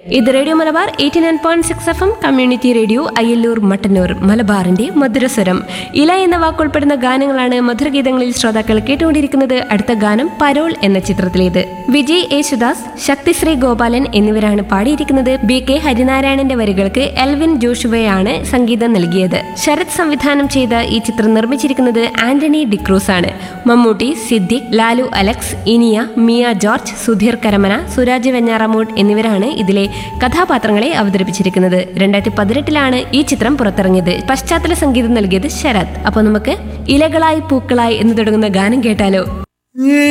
ഇത് radio Malabar eighty nine point six F M community radio Ayyallur Mattannur മലബാറിന്റെ മധുരസ്വരം ഇല എന്ന വാക്കുൾപ്പെടുന്ന ഗാനങ്ങളാണ് മധുരഗീതങ്ങളിൽ ശ്രോതാക്കൾ കേട്ടുകൊണ്ടിരിക്കുന്നത് അടുത്ത ഗാനം പരോൾ എന്ന ചിത്രത്തിലേത് വിജയ് യേശുദാസ് ശക്തിശ്രീ ഗോപാലൻ എന്നിവരാണ് പാടിയിരിക്കുന്നത് ബി കെ ഹരിനാരായണന്റെ വരികൾക്ക് എൽവിൻ ജോഷുവയാണ് സംഗീതം നൽകിയത് ശരത് സംവിധാനം ചെയ്ത ഈ ചിത്രം നിർമ്മിച്ചിരിക്കുന്നത് ആന്റണി ഡിക്രൂസ് ആണ് മമ്മൂട്ടി സിദ്ദിഖ് ലാലു അലക്സ് ഇനിയ മിയ ജോർജ് സുധീർ കരമന സുരാജ് വെഞ്ഞാറമൂട് എന്നിവരാണ് ഇതിലെ കഥാപാത്രങ്ങളെ അവതരിപ്പിച്ചിരിക്കുന്നത് രണ്ടായിരത്തി പതിനെട്ടിലാണ് ഈ ചിത്രം പുറത്തിറങ്ങിയത് പശ്ചാത്തല സംഗീതം നൽകിയത് ശരത് അപ്പോൾ നമുക്ക് ഇലകളായി പൂക്കളായി എന്ന് തുടങ്ങുന്ന ഗാനം കേട്ടാലോ